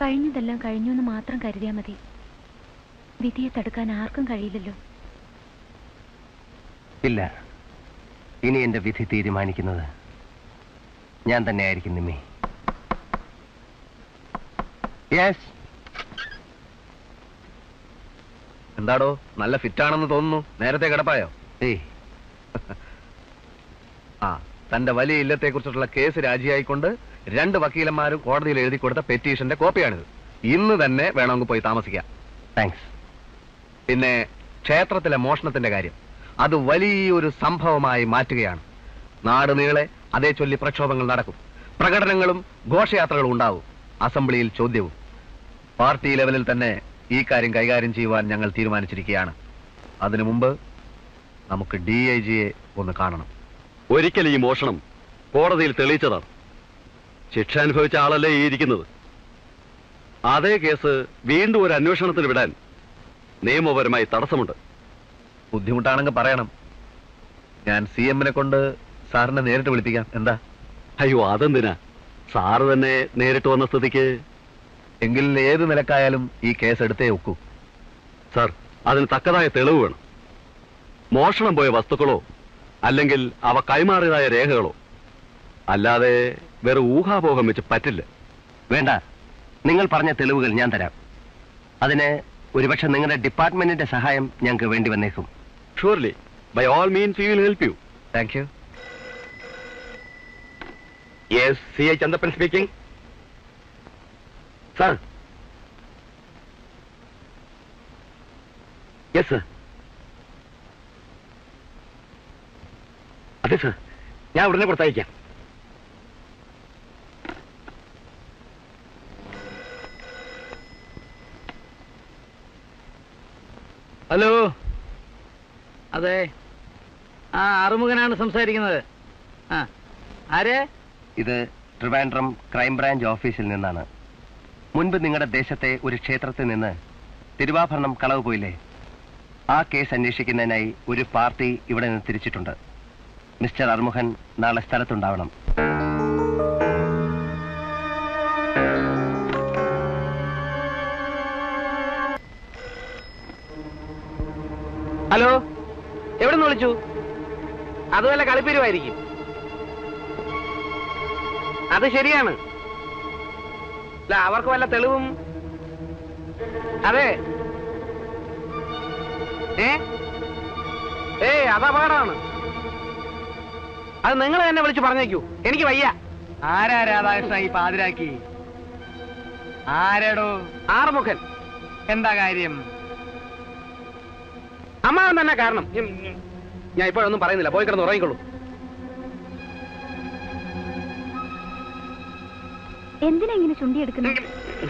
കഴിഞ്ഞതെല്ലാം കഴിഞ്ഞു എന്ന് മാത്രം കരുതിയാൽ മതി വിധിയെ തടുക്കാൻ ആർക്കും കഴിയില്ലല്ലോ ഇല്ല ഇനി എന്റെ വിധി തീരുമാനിക്കുന്നത് ഞാൻ തന്നെയായിരിക്കും നിമ്മി യെസ് എന്താടോ നല്ല ഫിറ്റാണെന്ന് തോന്നുന്നു നേരത്തെ കിടപ്പായോ ഏയ് ആ തന്റെ വലിയ ഇല്ലത്തെ കുറിച്ചിട്ടുള്ള കേസ് രാജിയായിക്കൊണ്ട് രണ്ട് വക്കീലന്മാരും കോടതിയിൽ എഴുതി കൊടുത്ത പെറ്റീഷന്റെ കോപ്പിയാണിത് ഇന്ന് തന്നെ വേണമെങ്കിൽ പോയി താമസിക്കാം താങ്ക്സ് പിന്നെ ക്ഷേത്രത്തിലെ മോഷണത്തിന്റെ കാര്യം അത് വലിയൊരു സംഭവമായി മാറ്റുകയാണ് നാട് നീളെ അതേ ചൊല്ലി പ്രക്ഷോഭങ്ങൾ നടക്കും പ്രകടനങ്ങളും ഘോഷയാത്രകളും ഉണ്ടാവും അസംബ്ലിയിൽ ചോദ്യവും പാർട്ടി ലെവലിൽ തന്നെ ഈ കാര്യം കൈകാര്യം ചെയ്യുവാൻ ഞങ്ങൾ തീരുമാനിച്ചിരിക്കുകയാണ് അതിനു മുമ്പ് നമുക്ക് ഡി ഐ ജിയെ ഒന്ന് കാണണം ഒരിക്കൽ ഈ മോഷണം കോടതിയിൽ തെളിയിച്ചതാണ് ശിക്ഷ അനുഭവിച്ച ആളല്ലേ ഈ ഇരിക്കുന്നത് അതേ കേസ് വീണ്ടും ഒരു അന്വേഷണത്തിന് വിടാൻ നിയമപരമായി തടസ്സമുണ്ട് ബുദ്ധിമുട്ടാണെങ്കിൽ പറയണം ഞാൻ സി എമ്മിനെ കൊണ്ട് സാറിനെ നേരിട്ട് വിളിപ്പിക്കാം എന്താ അയ്യോ അതെന്തിനാ സാറ് തന്നെ നേരിട്ട് വന്ന സ്ഥിതിക്ക് എങ്കിൽ ഏത് നിലക്കായാലും ഈ കേസ് എടുത്തേ ഒക്കൂ സാർ അതിന് തക്കതായ തെളിവ് വേണം മോഷണം പോയ വസ്തുക്കളോ അല്ലെങ്കിൽ അവ കൈമാറിയതായ രേഖകളോ അല്ലാതെ വേറെ ഊഹാപോഹം വെച്ച് പറ്റില്ല വേണ്ട നിങ്ങൾ പറഞ്ഞ തെളിവുകൾ ഞാൻ തരാം അതിന് ഒരുപക്ഷെ നിങ്ങളുടെ ഡിപ്പാർട്ട്മെന്റിന്റെ സഹായം ഞങ്ങൾക്ക് വേണ്ടി വന്നേക്കും surely by all means you will help you thank you yes C I Chandappan speaking sir yes sir അതെ സർ ഞാൻ ഉടനെ കൊടുത്തയക്കാം ഹലോ അതെ ആ അറുമുഖനാണ് സംസാരിക്കുന്നത് ആ ആരെ ഇത് ട്രിവാൻഡ്രം ക്രൈംബ്രാഞ്ച് ഓഫീസിൽ നിന്നാണ് മുൻപ് നിങ്ങളുടെ ദേശത്തെ ഒരു ക്ഷേത്രത്തിൽ നിന്ന് തിരുവാഭരണം കളവ് പോയില്ലേ ആ കേസ് അന്വേഷിക്കുന്നതിനായി ഒരു പാർട്ടി ഇവിടെ നിന്ന് തിരിച്ചിട്ടുണ്ട് മിസ്റ്റർ അർമുഖൻ നാളെ സ്ഥലത്തുണ്ടാവണം ഹലോ എവിടെ നിന്ന് വിളിച്ചു അത് വല്ല കളിപ്പിരുമായിരിക്കും അത് ശരിയാണ് അല്ല അവർക്ക് വല്ല തെളിവും അതെ ഏ ഏ അത് അപകടമാണ് അത് നിങ്ങൾ തന്നെ വിളിച്ച് പറഞ്ഞേക്കൂ എനിക്ക് വയ്യ ആരാ രാധാകൃഷ്ണ ഈ പാതിരാക്കി ആരാടോ ആറുമുഖൻ എന്താ കാര്യം അമ്മാവൻ തന്നെ കാരണം ഉം, ഉം. ഞാൻ ഇപ്പോഴൊന്നും പറയുന്നില്ല പോയി കിടന്ന് ഉറങ്ങിക്കൊള്ളൂ എന്തിനാ ഇങ്ങനെ ചുണ്ടിയെടുക്കുന്നത്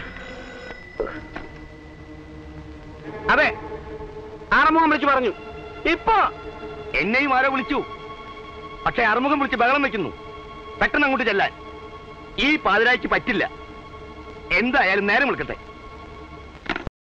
അതെ ആറുമുഖം വിളിച്ചു പറഞ്ഞു ഇപ്പൊ എന്നെയും ആരോ വിളിച്ചു പക്ഷെ അറുമുഖം വിളിച്ച് ബഹളം വെക്കുന്നു പെട്ടെന്ന് അങ്ങോട്ട് ചെല്ലാൻ ഈ പാതിരായ്ക്ക് പറ്റില്ല എന്തായാലും നേരം വിളിക്കട്ടെ